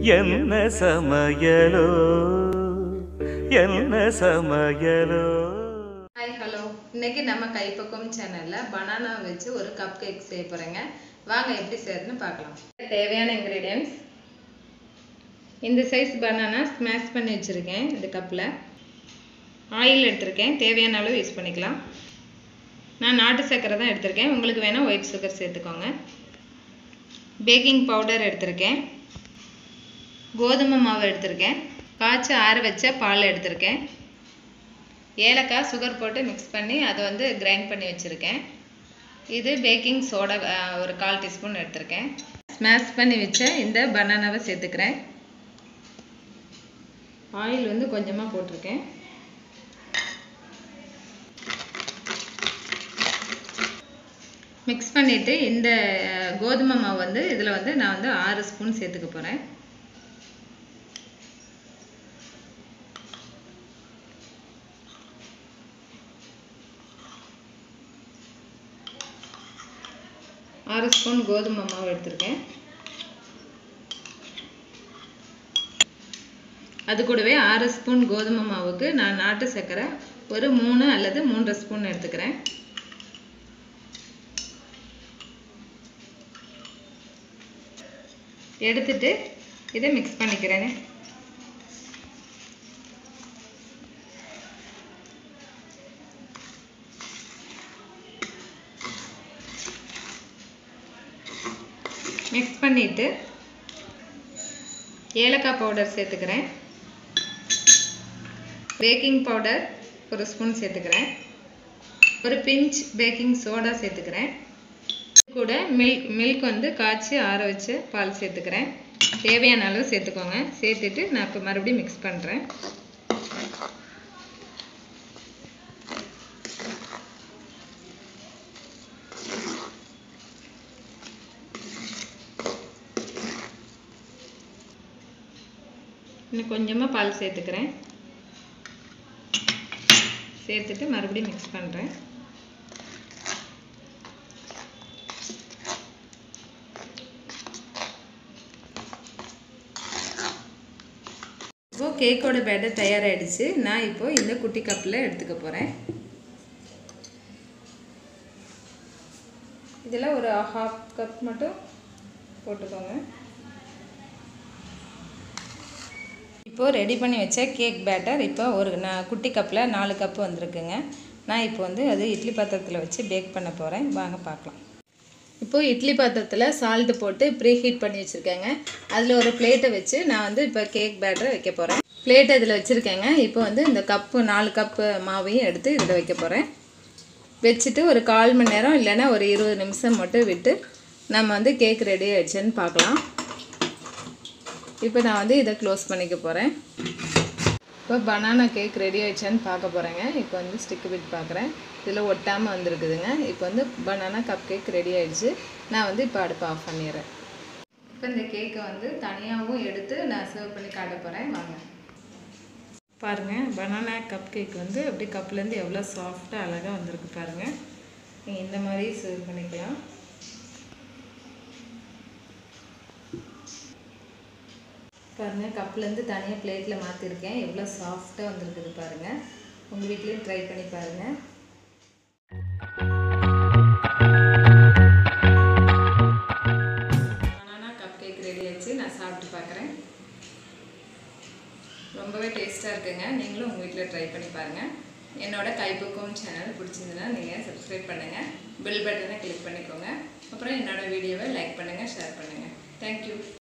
என்ன சமையலோ என்ன சமையலோ ஹாய் ஹலோ இன்னைக்கு நம்ம கைப்பக்கம் சேனல்ல பனானா வச்சு ஒரு கப் கேக் செய்ய போறேங்க வாங்க எப்படி செய்யறதுன்னு பார்க்கலாம் தேவையான இன்க்ரீடியன்ஸ் இந்த சைஸ் பனானா ஸ்மாஷ் பண்ணி வச்சுருக்கேன் இந்த கப்பில் ஆயில் எடுத்திருக்கேன் தேவையான அளவு யூஸ் பண்ணிக்கலாம் நான் நாட்டு சர்க்கரை தான் எடுத்திருக்கேன் உங்களுக்கு வேணால் ஒயிட் சுகர் சேர்த்துக்கோங்க பேக்கிங் பவுடர் எடுத்திருக்கேன் கோதுமை மாவு எடுத்திருக்கேன் காய்ச்சி ஆற வச்ச பால் எடுத்திருக்கேன் ஏலக்காய் சுகர் போட்டு மிக்ஸ் பண்ணி அதை வந்து கிரைண்ட் பண்ணி வச்சுருக்கேன் இது பேக்கிங் சோடா அஹ், ஒரு கால் டீஸ்பூன் எடுத்திருக்கேன் ஸ்மாஷ் பண்ணி வச்ச இந்த பனானாவை சேர்த்துக்கிறேன் ஆயில் வந்து கொஞ்சமாக போட்டிருக்கேன் மிக்ஸ் பண்ணிவிட்டு இந்த அஹ், கோதுமை மாவு வந்து இதில் வந்து நான் வந்து ஆறு ஸ்பூன் சேர்த்துக்க போகிறேன் ஆறு ஸ்பூன் கோதுமை மாவு எடுத்திருக்கேன் அது கூடவே ஆறு ஸ்பூன் கோதுமை மாவுக்கு நான் நாட்டு சர்க்கரை ஒரு மூணு அல்லது மூன்றரை ஸ்பூன் எடுத்துக்கிறேன் எடுத்துட்டு இதை மிக்ஸ் பண்ணிக்கிறேன் மிக்ஸ் பண்ணிட்டு ஏலக்காய் பவுடர் சேர்த்துக்கிறேன் பேக்கிங் பவுடர் ஒரு ஸ்பூன் சேர்த்துக்கிறேன் ஒரு பிஞ்ச் பேக்கிங் சோடா சேர்த்துக்கிறேன் இது கூட மில்க் மில்க் வந்து காய்ச்சி ஆற வச்சு பால் சேர்த்துக்கிறேன் தேவையான அளவு சேர்த்துக்கோங்க சேர்த்துட்டு நான் இப்போ மறுபடியும் மிக்ஸ் பண்ணுறேன் இன்னும் கொஞ்சமாக பால் சேர்த்துக்கிறேன் சேர்த்துட்டு மறுபடியும் மிக்ஸ் பண்ணுறேன் இப்போ கேக்கோட பேட்டர் தயாராகிடுச்சு நான் இப்போ இந்த குட்டி கப்பில் எடுத்துக்க போகிறேன் இதில் ஒரு ஹாஃப் கப் மட்டும் போட்டுக்கோங்க இப்போது ரெடி பண்ணி வச்ச கேக் பேட்டர் இப்போ ஒரு நான் குட்டி கப்பில் நாலு கப்பு வந்திருக்குங்க நான் இப்போ வந்து அது இட்லி பாத்திரத்தில் வச்சு பேக் பண்ண போகிறேன் வாங்க பார்க்கலாம் இப்போது இட்லி பாத்திரத்தில் சால்ட்டு போட்டு ப்ரீ ஹீட் பண்ணி வச்சுருக்கேங்க அதில் ஒரு பிளேட்டை வச்சு நான் வந்து இப்போ கேக் பேட்டரை வைக்க போகிறேன் பிளேட் இதில் வச்சுருக்கேங்க இப்போ வந்து இந்த கப்பு நாலு கப்பு மாவையும் எடுத்து இதில் வைக்க போகிறேன் வச்சுட்டு ஒரு கால் மணி நேரம் இல்லைன்னா ஒரு இருபது நிமிஷம் மட்டும் விட்டு நம்ம வந்து கேக் ரெடி ஆயிடுச்சுன்னு பார்க்கலாம் இப்போ நான் வந்து இதை க்ளோஸ் பண்ணிக்க போகிறேன் இப்போ பனானா கேக் ரெடி ஆயிடுச்சான்னு பார்க்க போகிறேங்க இப்போ வந்து ஸ்டிக்கு பிட் பார்க்குறேன் இதில் ஒட்டாமல் வந்திருக்குதுங்க இப்போ வந்து பனானா கப் கேக் ரெடி ஆயிடுச்சு நான் வந்து இப்போ அடுப்பு ஆஃப் பண்ணிடுறேன் இப்போ இந்த கேக்கை வந்து தனியாகவும் எடுத்து நான் சர்வ் பண்ணி காட்ட போகிறேன் வாங்க பாருங்கள் பனானா கப் கேக் வந்து அப்படியே கப்லேருந்து எவ்வளோ சாஃப்டாக அழகாக வந்திருக்கு பாருங்கள் நீங்கள் இந்த மாதிரி சர்வ் பண்ணிக்கலாம் பாருங்கள் கப்லேருந்து தனியாக பிளேட்டில் மாற்றிருக்கேன் எவ்வளோ சாஃப்டாக வந்திருக்குது பாருங்கள் உங்கள் வீட்லேயும் ட்ரை பண்ணி பாருங்கள் பனானா கப் கேக் ரெடி ஆச்சு நான் சாப்பிட்டு பார்க்குறேன் ரொம்பவே டேஸ்ட்டாக இருக்குங்க நீங்களும் உங்கள் வீட்டில் ட்ரை பண்ணி பாருங்கள் என்னோட கைப்பக்குவம் சேனல் பிடிச்சிருந்ததுன்னா நீங்கள் சப்ஸ்கிரைப் பண்ணுங்கள் பெல் பட்டனை கிளிக் பண்ணிக்கோங்க அப்புறம் என்னோட வீடியோவை லைக் பண்ணுங்கள் ஷேர் பண்ணுங்கள் தேங்க்யூ